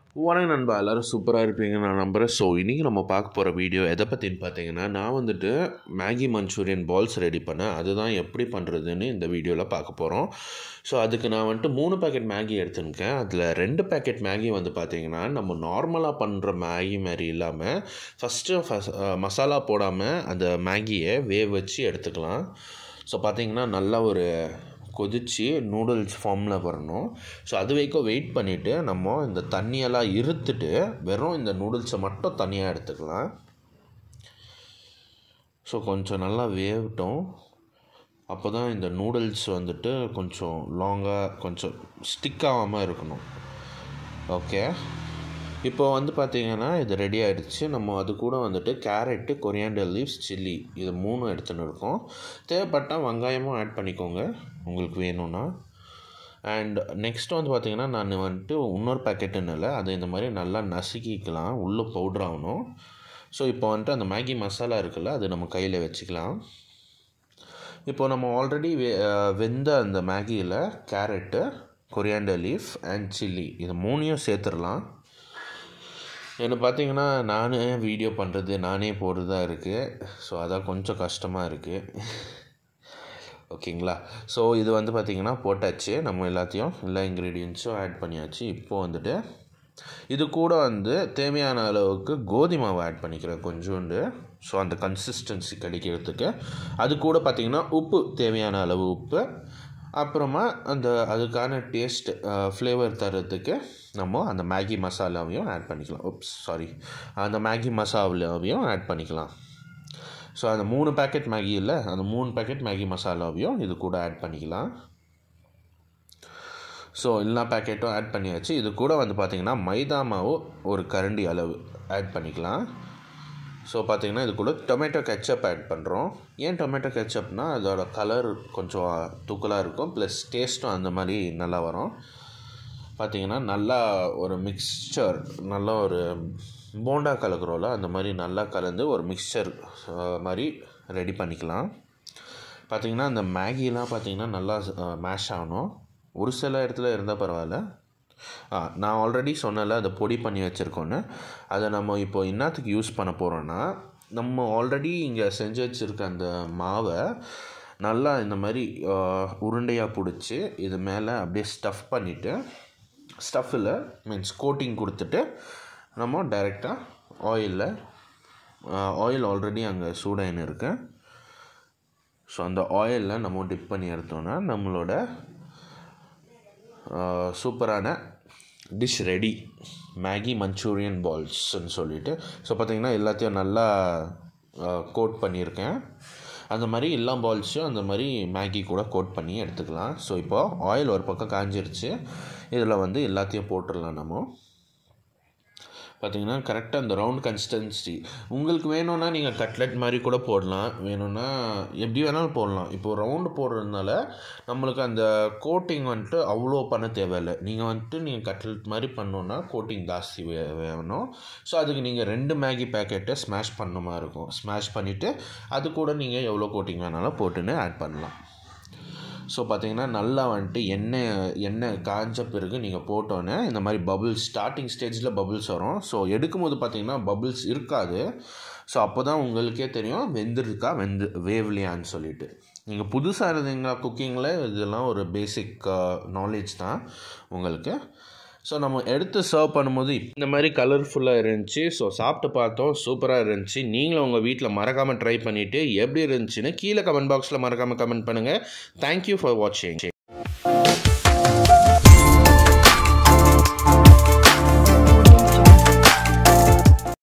வணக்கம் நண்பா எல்லோரும் சூப்பராக இருப்பீங்க நான் நம்புகிறேன் ஸோ இன்றைக்கி நம்ம பார்க்க போகிற வீடியோ எதை பற்றின்னு பார்த்தீங்கன்னா நான் வந்துட்டு மேகி மஞ்சூரியன் பால்ஸ் ரெடி பண்ணேன் அதுதான் எப்படி பண்ணுறதுன்னு இந்த வீடியோவில் பார்க்க போகிறோம் ஸோ அதுக்கு நான் வந்துட்டு மூணு பேக்கெட் மேகி எடுத்துருக்கேன் அதில் ரெண்டு பேக்கெட் மேகி வந்து பார்த்தீங்கன்னா நம்ம நார்மலாக பண்ணுற மேகி மாதிரி இல்லாமல் ஃபஸ்ட்டு ஃபஸ் மசாலா போடாமல் அந்த மேகியை வேக வச்சு எடுத்துக்கலாம் ஸோ பார்த்தீங்கன்னா நல்லா ஒரு கொதித்து நூடுல்ஸ் ஃபார்மில் வரணும் ஸோ அது வரைக்கும் வெயிட் பண்ணிவிட்டு நம்ம இந்த தண்ணியெல்லாம் இருத்துட்டு வெறும் இந்த நூடுல்ஸை மட்டும் தனியாக எடுத்துக்கலாம் ஸோ கொஞ்சம் நல்லா வேகட்டும் அப்போ தான் இந்த நூடுல்ஸ் வந்துட்டு கொஞ்சம் லாங்காக கொஞ்சம் ஸ்டிக் ஆகாமல் இருக்கணும் ஓகே இப்போ வந்து பார்த்திங்கன்னா இது ரெடி ஆகிடுச்சு நம்ம அது கூட வந்துட்டு கேரட்டு கொரியாண்டர் லீவ்ஸ் சில்லி இது மூணும் எடுத்துன்னு இருக்கோம் தேவைப்பட்டால் வெங்காயமும் ஆட் பண்ணிக்கோங்க உங்களுக்கு வேணும்னா அண்ட் நெக்ஸ்ட் வந்து பார்த்திங்கன்னா நான் வந்துட்டு இன்னொரு பேக்கெட்டுன்னு இல்லை அதை இந்த மாதிரி நல்லா நசுக்கிக்கலாம் உள்ளே பவுட்ரு ஆகணும் ஸோ இப்போ வந்துட்டு அந்த மேகி மசாலா இருக்குல்ல அது நம்ம கையில் வச்சுக்கலாம் இப்போ நம்ம ஆல்ரெடி வெ வெந்த அந்த மேகியில் carrot coriander leaf and chilli இது மூணையும் சேர்த்துடலாம் என்ன பார்த்தீங்கன்னா நானே வீடியோ பண்ணுறது நானே போடுறதா இருக்குது ஸோ அதான் கொஞ்சம் கஷ்டமாக இருக்குது ஓகேங்களா ஸோ இது வந்து பார்த்திங்கன்னா போட்டாச்சு நம்ம எல்லாத்தையும் எல்லா இன்க்ரீடியன்ஸும் ஆட் பண்ணியாச்சு இப்போது வந்துட்டு இது கூட வந்து தேவையான அளவுக்கு கோதுமை மாவு ஆட் பண்ணிக்கிறேன் கொஞ்சோண்டு ஸோ அந்த கன்சிஸ்டன்சி கிடைக்கிறதுக்கு அது கூட பார்த்திங்கன்னா உப்பு தேவையான அளவு உப்பு அப்புறமா அந்த அதுக்கான டேஸ்ட் ஃப்ளேவர் தர்றதுக்கு நம்ம அந்த மேகி மசாலாவையும் ஆட் பண்ணிக்கலாம் உப்ஸ் சாரி அந்த மேகி மசாலாவையும் ஆட் பண்ணிக்கலாம் ஸோ அந்த மூணு பேக்கெட் மேகி இல்லை அந்த மூணு பேக்கெட் மேகி மசாலாவையும் இது கூட ஆட் பண்ணிக்கலாம் ஸோ எல்லா பேக்கெட்டும் ஆட் பண்ணியாச்சு இது கூட வந்து பார்த்திங்கன்னா மைதா மாவு ஒரு கரண்டி அளவு ஆட் பண்ணிக்கலாம் ஸோ பார்த்திங்கன்னா இது கூட டொமேட்டோ கெச்சப் ஆட் பண்ணுறோம் ஏன் டொமேட்டோ கெச்சப்னா அதோட கலர் கொஞ்சம் தூக்கலாக இருக்கும் ப்ளஸ் டேஸ்ட்டும் அந்த மாதிரி நல்லா வரும் பார்த்திங்கன்னா நல்லா ஒரு மிக்சர் நல்ல ஒரு போண்டா கலக்கிறோம்ல அந்த மாதிரி நல்லா கலந்து ஒரு மிக்சர் மாதிரி ரெடி பண்ணிக்கலாம் பார்த்திங்கன்னா அந்த மேகிலாம் பார்த்திங்கன்னா நல்லா மேஷ் ஆகணும் ஒரு சில இடத்துல இருந்தால் பரவாயில்ல நான் ஆல்ரெடி சொன்னல அதை பொடி பண்ணி வச்சுருக்கோன்னு அதை நம்ம இப்போ என்னத்துக்கு யூஸ் பண்ண போகிறோன்னா நம்ம ஆல்ரெடி இங்கே செஞ்சு வச்சுருக்க அந்த மாவை நல்லா இந்த மாதிரி உருண்டையாக பிடிச்சி இது மேலே அப்படியே ஸ்டஃப் பண்ணிவிட்டு ஸ்டஃப்பில் மீன்ஸ் கோட்டிங் கொடுத்துட்டு நம்ம டைரெக்டாக ஆயிலில் ஆயில் ஆல்ரெடி அங்கே சூடாயின்னு இருக்கு ஸோ அந்த ஆயிலில் நம்ம டிப் பண்ணி எடுத்தோன்னா நம்மளோட சூப்பரான டிஷ் ரெடி மேகி மஞ்சூரியன் பால்ஸ்ன்னு சொல்லிட்டு ஸோ பார்த்திங்கன்னா எல்லாத்தையும் நல்லா கோட் பண்ணியிருக்கேன் அந்த மாதிரி எல்லா பால்ஸையும் அந்த மாதிரி மேகி கூட கோட் பண்ணி எடுத்துக்கலாம் ஸோ இப்போது ஆயில் ஒரு பக்கம் காஞ்சிருச்சு இதில் வந்து எல்லாத்தையும் போட்டுடலாம் நம்ம பார்த்திங்கன்னா கரெக்டாக அந்த ரவுண்ட் கன்சிஸ்டன்சி உங்களுக்கு வேணும்னா நீங்கள் கட்லெட் மாதிரி கூட போடலாம் வேணும்னா எப்படி வேணாலும் போடலாம் இப்போது ரவுண்டு போடுறதுனால நம்மளுக்கு அந்த கோட்டிங் வந்துட்டு அவ்வளோ பண்ண தேவையில்லை நீங்கள் வந்துட்டு நீங்கள் கட்லெட் மாதிரி பண்ணோன்னா கோட்டிங் ஜாஸ்தி வே வேணும் ஸோ அதுக்கு நீங்கள் ரெண்டு மேகி பேக்கெட்டை ஸ்மாஷ் பண்ண மாதிரி இருக்கும் ஸ்மாஷ் பண்ணிவிட்டு அது கூட நீங்கள் எவ்வளோ கோட்டிங் வேணாலும் போட்டுன்னு ஆட் பண்ணலாம் ஸோ பார்த்தீங்கன்னா நல்லா வந்துட்டு எண்ணெய் எண்ணெய் காஞ்ச பிறகு நீங்கள் போட்டோன்னே இந்த மாதிரி பபுள்ஸ் ஸ்டார்டிங் ஸ்டேஜில் பபுள்ஸ் வரும் ஸோ எடுக்கும்போது பார்த்தீங்கன்னா பபுள்ஸ் இருக்காது ஸோ அப்போ தான் உங்களுக்கே தெரியும் வெந்திருக்கா வெந்து வேவ்லையான்னு சொல்லிட்டு நீங்கள் புதுசாக இருந்தீங்களா குக்கிங்கில் இதெல்லாம் ஒரு பேசிக் நாலேஜ் தான் உங்களுக்கு ஸோ நம்ம எடுத்து சர்வ் பண்ணும்போது இந்த மாதிரி கலர்ஃபுல்லாக இருந்துச்சு ஸோ சாப்பிட்டு பார்த்தோம் சூப்பராக இருந்துச்சு நீங்களும் உங்கள் வீட்டில் மறக்காமல் ட்ரை பண்ணிவிட்டு எப்படி இருந்துச்சுன்னு கீழே கமெண்ட் பாக்ஸில் மறக்காமல் கமெண்ட் பண்ணுங்கள் தேங்க்யூ ஃபார் வாட்சிங்